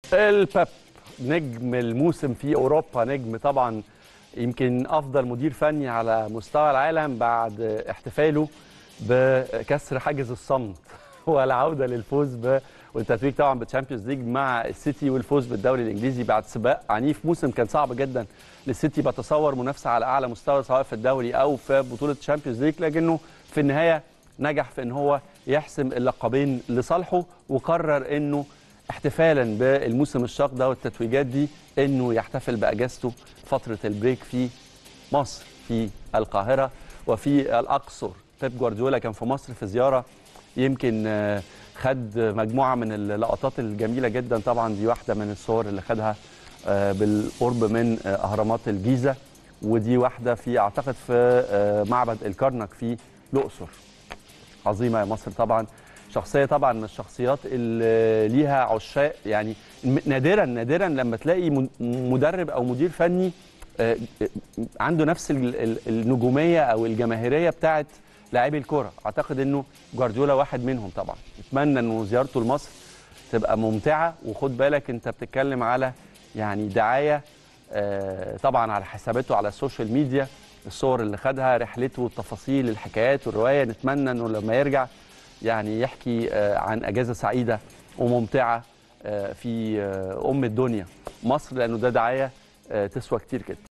الباب نجم الموسم في اوروبا نجم طبعا يمكن افضل مدير فني على مستوى العالم بعد احتفاله بكسر حاجز الصمت والعوده للفوز ب والتتويج طبعا بالتشامبيونز ليج مع السيتي والفوز بالدوري الانجليزي بعد سباق عنيف موسم كان صعب جدا للسيتي بتصور منافسه على اعلى مستوى سواء في الدوري او في بطوله الشامبيونز ليج لكنه في النهايه نجح في ان هو يحسم اللقبين لصالحه وقرر انه احتفالا بالموسم الشاق ده والتتويجات دي انه يحتفل باجازته فتره البريك في مصر في القاهره وفي الاقصر بيب جوارديولا كان في مصر في زياره يمكن خد مجموعه من اللقطات الجميله جدا طبعا دي واحده من الصور اللي خدها بالقرب من اهرامات الجيزه ودي واحده في اعتقد في معبد الكرنك في الاقصر عظيمه يا مصر طبعا شخصيه طبعا من الشخصيات اللي ليها عشاق يعني نادرا نادرا لما تلاقي مدرب او مدير فني عنده نفس النجوميه او الجماهيريه بتاعت لاعبي الكره اعتقد انه جوارديولا واحد منهم طبعا اتمنى انه زيارته لمصر تبقى ممتعه وخد بالك انت بتتكلم على يعني دعايه طبعا على حساباته على السوشيال ميديا الصور اللي خدها رحلته التفاصيل الحكايات والروايه نتمنى انه لما يرجع يعني يحكي عن اجازه سعيده وممتعه في ام الدنيا مصر لانه ده دعايه تسوى كتير جدا